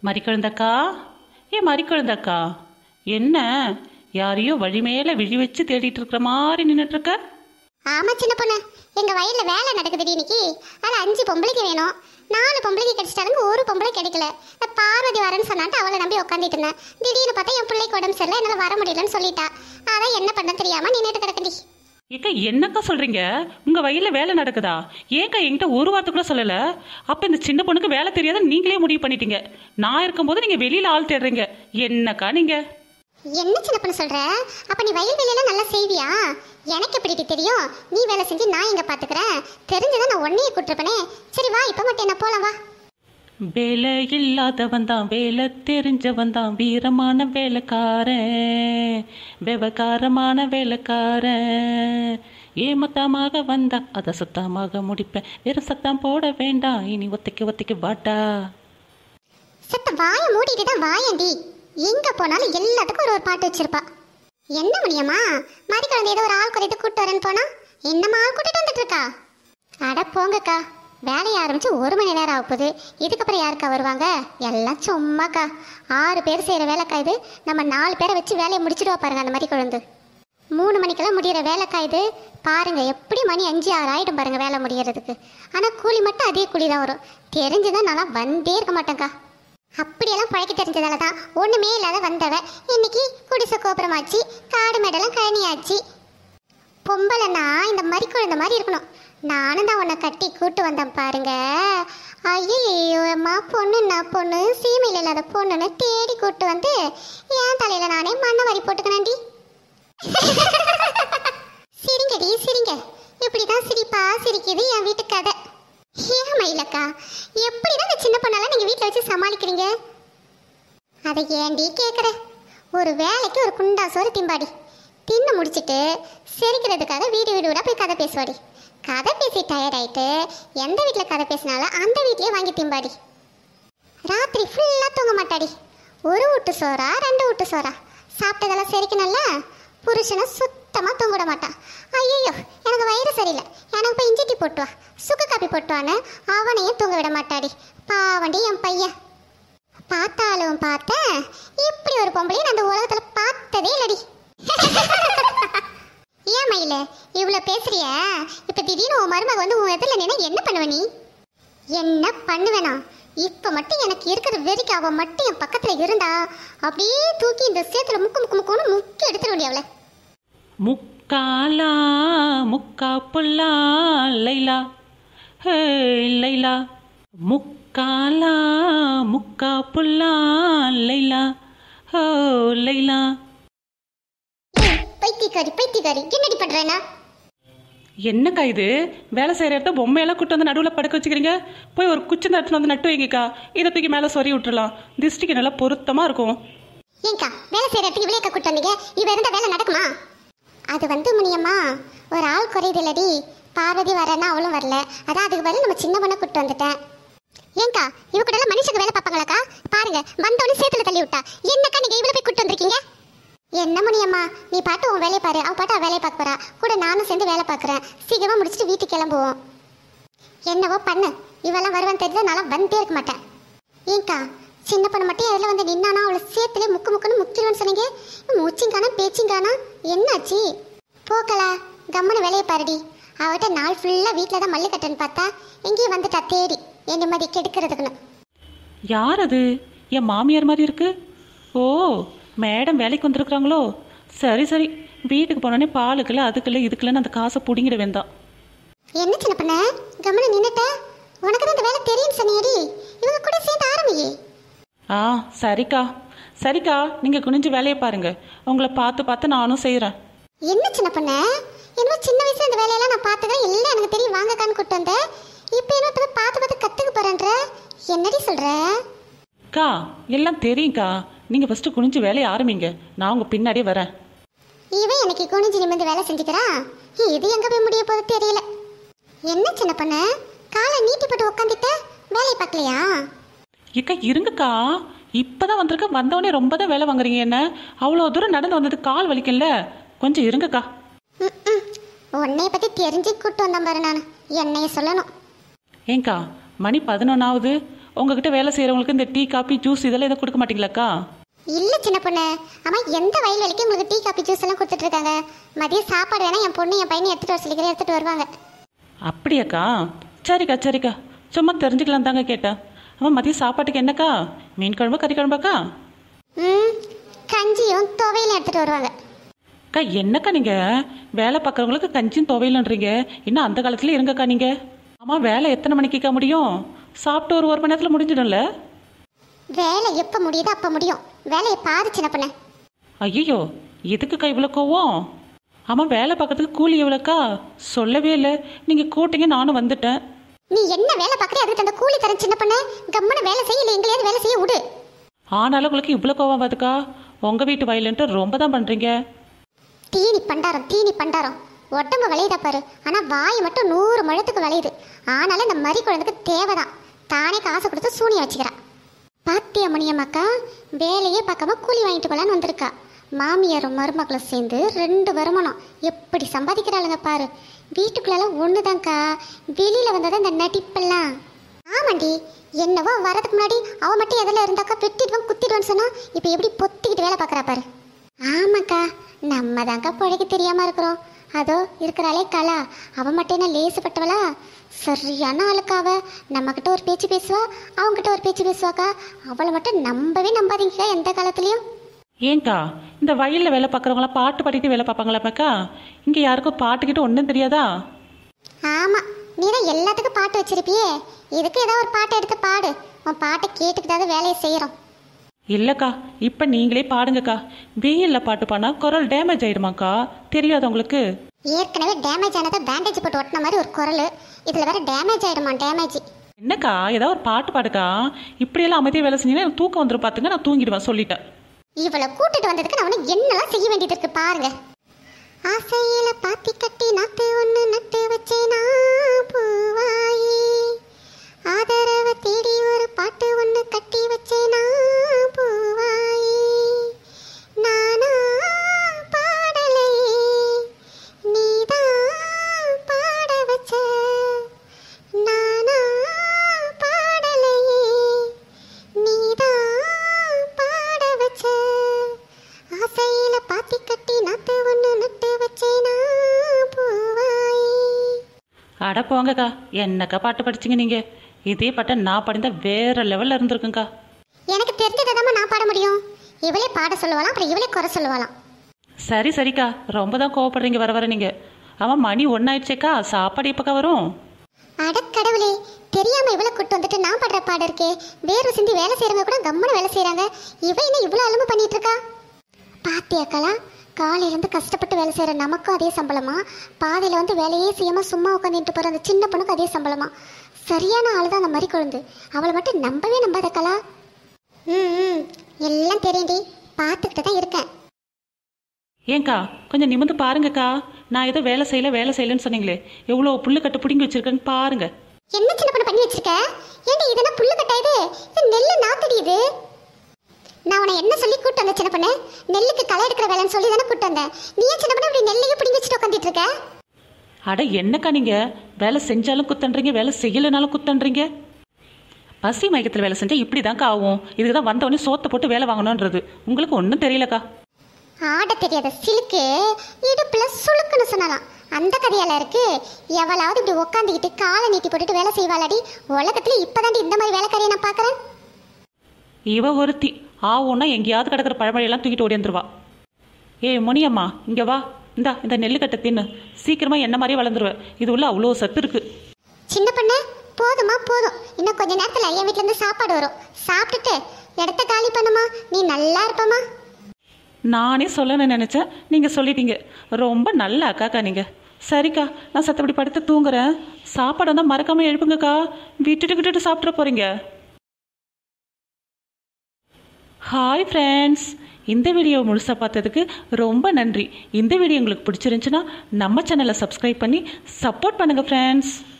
மறிக்கழுந்தக்கா ஏ மறிக்கழுந்தக்கா என்ன யாரையோ வழி மேலே விழி வச்சு தேடிட்டு இருக்கிற மாதிரி நின்றுட்டு இருக்க ஆமா சின்ன பொண்ணு எங்க வயல்ல வேலை நடக்குதுடி இன்னைக்கு அதுல அஞ்சு பொம்பளைக்கு வேணும் நாலு பொம்பளைக்கு கிடைச்சிட்டாங்க ஒரு பொம்பளை கிடைக்கல நான் பார்வதி வரேன்னு சொன்னான்ட்டு அவளை நம்பி உட்காந்துட்டு இருந்தேன் திடீர்னு பார்த்தா என் பிள்ளைக்கு உடம்பு சரியில்லை என்னால வர முடியலன்னு சொல்லிட்டா அதான் என்ன பண்ண தெரியாம நின்றுட்டு கிடக்குடி ஏக்கா என்னக்கா சொல்றீங்க உங்க வயல்ல வேலை நடக்குதா ஏக்கா என்கிட்ட ஒரு வார்த்தை கூட சொல்லல அப்ப இந்த சின்ன பொண்ணுக்கு வேலை தெரியாத நீங்களே முடிவு பண்ணிட்டீங்க நான் இருக்கும்போது நீங்க வெளியில ஆள் தேடுறீங்க என்னக்கா நீங்க என்ன சின்ன பொண்ணு சொல்ற அப்ப நீ வயல் வேலையெல்லாம் நல்லா செய்வியா எனக்கு எப்படி தெரியும் நீ வேலை செஞ்சு நான் எங்க பாத்துக்கிறேன் தெரிஞ்சதை நான் உன்னையே கூட்டிருப்பனே சரி வா இப்ப மட்டும் என்ன போலாம் வா வேலை இல்லாதவன் தான் வேலை தெரிஞ்சவன் தான் வீரமான வேலைக்காரன் விவகாரமான வேலைக்காரன் ஏமத்தமாக வந்தா அதை சுத்தமாக முடிப்பேன் வெறும் சத்தம் போட வேண்டாம் இனி ஒத்தைக்கு ஒத்தைக்கு வாட்டா சத்த வாய மூடிட்டு தான் வாயண்டி எங்க போனாலும் எல்லாத்துக்கும் ஒரு ஒரு பாட்டு வச்சிருப்பா என்ன முடியுமா மாதிரி குழந்தை ஏதோ ஒரு ஆள் குறைத்து கூட்டு வரேன்னு போனா என்னம்மா ஆள் கூட்டிட்டு வந்துட்டு இருக்கா அட போங்கக்கா வேலையை ஆரம்பிச்சு ஒரு மணி நேரம் ஆக போகுது இதுக்கப்புறம் யாருக்கா வருவாங்க எல்லாம் சும்மாக்கா ஆறு பேர் செய்யற வேலைக்கா இது நம்ம நாலு பேரை வச்சு வேலையை முடிச்சிடுவா பாருங்க அந்த மாதிரி குழந்தை மூணு மணிக்கெல்லாம் முடியிற வேலைக்கா இது பாருங்க எப்படி மணி அஞ்சு ஆறு ஆயிடும் பாருங்க வேலை முடியறதுக்கு ஆனா கூலி மட்டும் அதே கூலி தான் வரும் தெரிஞ்சுதான் நான் வந்தே இருக்க மாட்டேங்க்கா அப்படியெல்லாம் பழக்க தெரிஞ்சதால தான் ஒண்ணுமே இல்லாத வந்தவ இன்னைக்கு குடிசை கோபுரமாச்சு காடு மேடெல்லாம் கழனியாச்சு பொம்பளைன்னா இந்த மாதிரி குழந்தை மாதிரி இருக்கணும் நானும் தான் உன்னை கட்டி கூட்டு வந்தேன் பாருங்க ஐயோ அம்மா பொண்ணுன்னா பொண்ணு சீமையில் இல்லாத பொண்ணுன்னு தேடி கூட்டு வந்து என் தலையில நானே மண்ணை வாரி போட்டுக்கணேன்டி சிரிங்கடி சிரிங்க இப்படிதான் சிரிப்பா சிரிக்குது என் வீட்டு கதை ஏன் மயிலக்கா எப்படிதான் இந்த சின்ன பொண்ணெல்லாம் நீங்க வீட்ல வச்சு சமாளிக்கிறீங்க அதை ஏண்டி கேக்குற ஒரு வேலைக்கு ஒரு குண்டா சோறு திம்பாடி தின்னு முடிச்சிட்டு செரிக்கிறதுக்காக வீடு வீடு வீடா போய் கதை பேசுவாடி கதை பேசி டயர்ட் ஆயிட்டு எந்த வீட்டில் கதை பேசினாலும் அந்த வீட்லயே வாங்கி திம்பாடி ராத்திரி ஃபுல்லாக தூங்க மாட்டாடி ஒரு வீட்டு சோறா ரெண்டு வீட்டு சோறா சாப்பிட்டதெல்லாம் செரிக்கணும்ல புருஷனை சுத்தமாக தூங்க விட மாட்டான் ஐயோ எனக்கு வயிறு சரியில்லை எனக்கு போய் இஞ்சி டீ போட்டு வா சுக்கு காப்பி போட்டு வான்னு அவனையும் தூங்க விட மாட்டாடி பாவண்டி என் பையன் பார்த்தாலும் பார்த்தேன் இப்படி ஒரு பொம்பளையும் நான் அந்த உலகத்தில் பார்த்ததே இல்லடி ஏன் மயில இவ்வளோ பேசுறிய இப்போ திடீர்னு உன் மருமக வந்து உன் எதிரில் நின்று என்ன பண்ணுவ நீ என்ன பண்ணுவேனா இப்ப மட்டும் எனக்கு இருக்கிற வெறிக்கு அவ மட்டும் என் பக்கத்துல இருந்தா அப்படியே தூக்கி இந்த சேத்துல முக்கு முக்கு முக்குன்னு முக்கி எடுத்துட வேண்டிய முக்காலா முக்கா புல்லா லைலா ஹே லைலா முக்காலா முக்கா புல்லா லைலா ஹோ லைலா பைத்தியக்காரி பைத்தியக்காரி என்னடி பண்றேனா என்னக்கா இது வேலை செய்கிற இடத்த பொம்மையெல்லாம் கூட்டு வந்து நடுவில் படுக்க வச்சுக்கிறீங்க போய் ஒரு குச்சி நட்டுல வந்து நட்டு வைங்கக்கா இதை தூக்கி மேலே சொறி விட்டுறலாம் திஷ்டிக்கு நல்லா பொருத்தமாக இருக்கும் ஏங்கா வேலை செய்யற இடத்துக்கு இவ்வளோ கூட்டு வந்தீங்க இவ இருந்த வேலை நடக்குமா அது வந்து முனியம்மா ஒரு ஆள் குறையுது இல்லடி பார்வதி வரேன்னா அவளும் வரல அதான் அதுக்கு பதில் நம்ம சின்ன பொண்ணை கூட்டு வந்துட்டேன் ஏங்கா இவ கூட எல்லாம் மனுஷங்க வேலை பார்ப்பாங்களாக்கா பாருங்க வந்தோடனே சேத்துல தள்ளி விட்டா என்னக்கா நீங்க இவ்வளவு போய் கூட்டு வந்திருக்கீங்க என்ன முனியம்மா நீ பாட்டு உன் வேலையை பாரு அவ பாட்டு அவ வேலையை பார்க்க போறா கூட நானும் சேர்ந்து வேலை பார்க்குறேன் சீக்கிரமா முடிச்சுட்டு வீட்டுக்கு கிளம்புவோம் என்னவோ பண்ணு இவெல்லாம் வருவான்னு தெரியல நான்லாம் வந்தே இருக்க மாட்டேன் ஏங்கா சின்ன பொண்ணு மட்டும் எதில் வந்து நின்னானா அவளை சேர்த்துல முக்கு முக்குன்னு முக்கிடுவேன்னு சொன்னீங்க மூச்சிங்கானா பேச்சிங்கானா என்னாச்சு போக்கலா கம்முன்னு வேலையை பாருடி அவட்ட நாள் ஃபுல்லாக வீட்டில் தான் மல்லு கட்டுன்னு பார்த்தா எங்கேயும் வந்துட்டா தேடி என் நிம்மதி கெடுக்கிறதுக்குன்னு யார் அது என் மாமியார் மாதிரி இருக்கு ஓ மேடம் வேலைக்கு வந்திருக்கிறாங்களோ சரி சரி வீட்டுக்கு போனோடனே பாலுக்குள்ள அதுக்குள்ள இதுக்குள்ளன்னு அந்த காசை பிடிங்கிட வேண்டாம் என்ன சின்ன பண்ண கம்முன்னு நின்னுட்ட உனக்கு தான் இந்த வேலை தெரியும்னு சொன்னியடி இவங்க கூட சேர்ந்து ஆரம்பியே ஆ சரிக்கா சரிக்கா நீங்கள் குனிஞ்சு வேலையை பாருங்க உங்களை பார்த்து பார்த்து நானும் செய்கிறேன் என்ன சின்ன பண்ண என்னமோ சின்ன வயசுல இந்த வேலையெல்லாம் நான் பார்த்துக்கிறேன் இல்லை எனக்கு தெரியும் வாங்கக்கான்னு கூட்டு வந்தேன் இப்போ என்ன இப்போ பார்த்து பார்த்து கற்றுக்க போறேன்ற என்னடி சொல்ற அக்கா எல்லாம் தெரியும்க்கா நீங்கள் ஃபஸ்ட்டு குனிஞ்சு வேலையை ஆரம்பிங்க நான் உங்கள் பின்னாடியே வரேன் இவன் எனக்கு குனிஞ்சு நிமிர்ந்து வேலை செஞ்சுக்கிறான் இது எங்க போய் முடிய போகுது தெரியல என்ன சின்ன பண்ண காலை நீட்டி போட்டு உட்காந்துட்ட வேலையை பார்க்கலையா ஏக்கா இருங்கக்கா இப்போ தான் வந்திருக்க வந்தவொடனே ரொம்ப தான் வேலை வாங்குறீங்க என்ன அவ்வளோ தூரம் நடந்து வந்தது கால் வலிக்கல கொஞ்சம் இருங்கக்கா ம்ம். உன்னைய பத்தி தெரிஞ்சு கூட்டு வந்தேன் பாரு நான் என்னைய சொல்லணும் ஏங்கா மணி பதினொன்னாவது உங்ககிட்ட வேலை செய்கிறவங்களுக்கு இந்த டீ காபி ஜூஸ் இதெல்லாம் எதுவும் கொடுக்க மாட்டீங்களாக்கா இல்ல சின்ன பொண்ணு ஆமா எந்த வயல் வேலைக்கு உங்களுக்கு டீ காபி ஜூஸ் எல்லாம் கொடுத்துட்டு இருக்காங்க மதியம் சாப்பாடு வேணா என் பொண்ணு என் பையனை எடுத்துட்டு வர சொல்லிக்கிறேன் எடுத்துட்டு வருவாங்க அப்படியாக்கா சரிக்கா சரிக்கா சும்மா தெரிஞ்சுக்கலாம் தாங்க கேட்டேன் ஆமாம் மதியம் சாப்பாட்டுக்கு என்னக்கா மீன் குழம்பு கறி குழம்பாக்கா ம் கஞ்சியும் துவையிலும் எடுத்துட்டு வருவாங்க அக்கா என்னக்கா நீங்கள் வேலை பார்க்குறவங்களுக்கு கஞ்சியும் துவையலன்றீங்க இன்னும் அந்த காலத்துல இருங்கக்கா நீங்கள் ஆமாம் வேலை எத்தனை மணிக்குக்கா முடியும் சாப்பிட்டு ஒரு ஒரு மணி நேரத்தில் முடிஞ்சிடும்ல வேலை எப்ப முடியுதோ அப்ப முடியும் வேலையை பாரு சின்ன பொண்ணு ஐயோ எதுக்குக்கா இவ்வளோ கோவம் ஆமாம் வேலை பார்க்கறதுக்கு கூலி எவ்வளோக்கா சொல்லவே இல்லை நீங்கள் கூட்டிங்க நானும் வந்துட்டேன் நீ என்ன வேலை பார்க்கறிய அதுக்கு அந்த கூலி தரேன் சின்ன பொண்ணு கம்மனு வேலை செய்ய இல்லை எங்களையாவது வேலை செய்ய விடு ஆனாலும் உங்களுக்கு இவ்வளோ கோவம் வருதுக்கா உங்கள் வீட்டு வயலுன்ட்டு ரொம்ப தான் பண்ணுறீங்க தீனி பண்டாரம் தீனி பண்டாரம் உடம்பு விளையுதா பாரு ஆனா வாய் மட்டும் நூறு முழத்துக்கு விளையுது ஆனாலும் இந்த மறி குழந்தைக்கு தேவைதான் தானே காசு கொடுத்து சூனியம் வச்சுக்கிறா பாத்தியா மணியம்மாக்கா வேலையே பார்க்காம கூலி வாங்கிட்டு போலான்னு வந்திருக்கா மாமியாரும் மருமகளும் சேர்ந்து ரெண்டு வருமானம் எப்படி சம்பாதிக்கிறாளுங்க பாரு வீட்டுக்குள்ளெல்லாம் ஒண்ணுதான்க்கா வெளியில வந்ததான் இந்த நடிப்பெல்லாம் ஆமாண்டி என்னவோ வரதுக்கு முன்னாடி அவ மட்டும் எதில் இருந்தாக்கா வெட்டிடுவான் குத்திடுவான்னு சொன்னா இப்போ எப்படி பொத்திக்கிட்டு வேலை பார்க்கறா பாரு ஆமாக்கா நம்ம தான்க்கா பிழைக்க தெரியாம இருக்கிறோம் அதோ இருக்கிறாளே கலா அவ மட்டும் என்ன லேசுப்பட்டவளா சரியான ஆளுக்கா அவ நம்ம கிட்ட ஒரு பேச்சு பேசுவா அவங்க கிட்ட ஒரு பேச்சு பேசுவாக்கா அவளை மட்டும் நம்பவே நம்பாதீங்கக்கா எந்த காலத்துலயும் ஏங்கா இந்த வயலில் வேலை பார்க்குறவங்களாம் பாட்டு பாடிட்டு வேலை பார்ப்பாங்களாமாக்கா இங்கே யாருக்கும் பாட்டுக்கிட்ட ஒன்றும் தெரியாதா ஆமா நீ தான் எல்லாத்துக்கும் பாட்டு வச்சிருப்பியே இதுக்கு ஏதோ ஒரு பாட்டை எடுத்து பாடு உன் பாட்டை கேட்டுக்கிட்டாவது வேலையை செய்யறோம் இல்லைக்கா இப்போ நீங்களே பாடுங்கக்கா வெயிலில் பாட்டு பாடினா குரல் டேமேஜ் ஆயிடுமாக்கா தெரியாது உங்களுக்கு ஏற்கனவே டேமேஜ் ஆனதை பேண்டேஜ் போட்டு ஒட்டின மாதிரி ஒரு குரல் இதுல வேற டேமேஜ் ஆயிடுமா டேமேஜ் என்னக்கா ஏதாவது ஒரு பாட்டு பாடுக்கா இப்படியெல்லாம் அமைதியாக வேலை செஞ்சீங்கன்னா எனக்கு தூக்கம் வந்துடும் பார்த்துங்க நான் தூங்கிடுவேன் சொல்லிட்டேன் இவளை கூட்டிட்டு வந்ததுக்கு நான் உனக்கு என்னெல்லாம் செய்ய வேண்டியது இருக்கு பாருங்க ஆசையில பாத்தி கட்டி நாத்து ஒண்ணு நட்டு வச்சேனா பூவாயி ஆதரவ தேடி ஒரு பாட்டு ஒண்ணு கட்டி வச்சேனா பூவாயி நானா பாடலையே நீதான் பாட வச்ச நானா பாடலையே நீதான் பாட வச்ச ஆசையில பாத்தி கட்டி நாத்து ஒண்ணு நட்டு வச்சேனா பூவாயி அட போங்கக்கா என்னக்கா பாட்டு படிச்சீங்க நீங்கள் இதே பாட்டை நான் படிந்தா வேற லெவலில் இருந்திருக்குங்க்கா எனக்கு தெரிஞ்சதை நான் பாட முடியும் இவளே பாட சொல்லுவாளாம் அப்புறம் இவளே குறை சொல்லுவாளாம் சரி சரிக்கா ரொம்ப தான் கோவப்படுறீங்க வர வர நீங்கள் ஆமாம் மணி ஒன்றாயிடுச்சேக்கா சாப்பாடு எப்போக்கா வரும் அடக்கடவுளே தெரியாம இவளை கூட்டு வந்துட்டு நான் பாடுற பாடு இருக்கே வேர்வை சிந்தி வேலை செய்யறவங்க கூட கம்மனு வேலை செய்றாங்க இவ என்ன இவ்வளவு அலும்பு பண்ணிட்டு இருக்கா பாத்தியாக்கலா காலையில இருந்து கஷ்டப்பட்டு வேலை செய்யற நமக்கும் அதே சம்பளமா பாதையில வந்து வேலையே செய்யாம சும்மா உட்காந்துட்டு போற அந்த சின்ன பொண்ணுக்கு அதே சம்பளமா சரியான ஆள் தான் அந்த மாதிரி குழந்தை அவளை மட்டும் நம்பவே நம்பாத கலா ம் ம், எல்லாம் தெரியும்டி பார்த்துக்கிட்டு தான் இருக்கேன் ஏங்க்கா கொஞ்சம் நிமிர்ந்து பாருங்கக்கா நான் ஏதோ வேலை செய்யல வேலை செய்யலன்னு சொன்னீங்களே எவ்வளோ புல்லுக்கட்டு பிடுங்கி வச்சிருக்கேன்னு பாருங்க என்ன சின்ன பொண்ணு பண்ணி வச்சிருக்க ஏண்டி இதெல்லாம் புல்லு கட்டா இது இது நெல்லு நாத்தடி இது நான் உன்னை என்ன சொல்லி கூட்டு வந்த சின்ன பொண்ணு நெல்லுக்கு களை எடுக்கிற வேலைன்னு சொல்லி தானே கூட்டு வந்தேன் நீ ஏன் சின்ன பொண்ணு இப்படி நெல்லையும் பிடிங்கி வச்சுட்டு உட்காந்துட்டு இருக்க அட என்னக்கா நீங்கள் வேலை செஞ்சாலும் குத்தன்றீங்க வேலை செய்யலைனாலும் குத்தன்றீங்க பசி மயக்கத்தில் வேலை செஞ்சால் இப்படி தான்க்கா ஆகும் இதுக்கு தான் வந்தவொடனே சோத்தை போட்டு வேலை வாங்கணுன்றது உங்களுக்கு ஒன்றும் தெரியலக்கா ஆட தெரியாத சிலுக்கு இடுப்புல சுளுக்குன்னு சொன்னலாம் அந்த கதையால இருக்கு எவளாவது இப்படி உட்காந்துக்கிட்டு காலை நீட்டி போட்டுட்டு வேலை செய்வாளாடி உலகத்துல இப்பதாண்டி இந்த மாதிரி வேலைக்காரியை நான் பாக்குறேன் இவ ஒருத்தி ஆவுன்னா எங்கேயாவது கிடக்கிற பழமழையெல்லாம் தூக்கிட்டு ஓடிந்துருவா ஏய் முனியம்மா இங்கே வா இந்தா இந்த நெல்லுக்கட்டை தின்னு சீக்கிரமாக என்ன மாதிரியே வளர்ந்துருவேன் இது உள்ள அவ்வளோ சத்து இருக்கு சின்ன பொண்ணு போதுமா போதும் இன்னும் கொஞ்ச நேரத்துல என் வீட்ல இருந்து சாப்பாடு வரும் சாப்பிட்டுட்டு இடத்த காலி பண்ணுமா நீ நல்லா இருப்பமா நானே சொல்லணும்னு நினச்சேன் நீங்கள் சொல்லிட்டீங்க ரொம்ப நல்ல அக்காக்கா நீங்கள் சரிக்கா நான் சத்தப்படி படுத்து தூங்குறேன் சாப்பாடு வந்தால் மறக்காமல் எழுப்புங்கக்கா விட்டுட்டு விட்டுட்டு சாப்பிட்ற போகிறீங்க ஹாய் ஃப்ரெண்ட்ஸ் இந்த வீடியோ முழுசாக பார்த்ததுக்கு ரொம்ப நன்றி இந்த வீடியோ உங்களுக்கு பிடிச்சிருந்துச்சுன்னா நம்ம சேனலை சப்ஸ்கிரைப் பண்ணி சப்போர்ட் பண்ணுங்கள் ஃப்ரெண்ட்ஸ்